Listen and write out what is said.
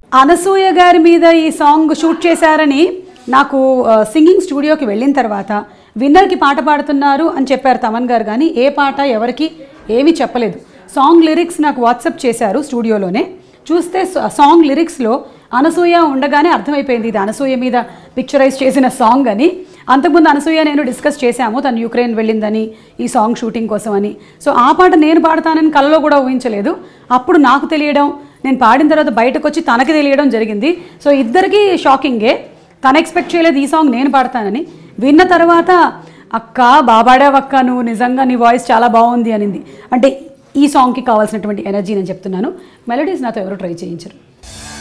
అనసూయ గారి మీద ఈ సాంగ్ షూట్ చేశారని నాకు ఆ, సింగింగ్ స్టూడియోకి వెళ్ళిన తర్వాత విన్నర్కి పాట పాడుతున్నారు అని చెప్పారు తమన్ గారు కానీ ఏ పాట ఎవరికి ఏమీ చెప్పలేదు సాంగ్ లిరిక్స్ నాకు వాట్సప్ చేశారు స్టూడియోలోనే చూస్తే స- సాంగ్ లిరిక్స్లో అనసూయ ఉండగానే అర్థమైపోయింది ఇది అనసూయ మీద పిక్చరైజ్ చేసిన సాంగ్ అని అంతకుముందు అనసూయ నేను డిస్కస్ చేశాము తను యుక్రెయిన్ వెళ్ళిందని ఈ సాంగ్ షూటింగ్ కోసం అని సో ఆ పాట నేను పాడతానని కలలో కూడా ఊహించలేదు అప్పుడు నాకు తెలియడం నేను పాడిన తర్వాత బయటకు వచ్చి తనకి తెలియడం జరిగింది సో ఇద్దరికీ షాకింగే తను ఎక్స్పెక్ట్ చేయలేదు ఈ సాంగ్ నేను పాడతానని విన్న తర్వాత అక్క బాబాడావక్క నువ్వు నిజంగా నీ వాయిస్ చాలా బాగుంది అనింది అంటే ఈ సాంగ్కి కావాల్సినటువంటి ఎనర్జీ నేను చెప్తున్నాను మెలడీస్ నాతో ఎవరు ట్రై చేయించరు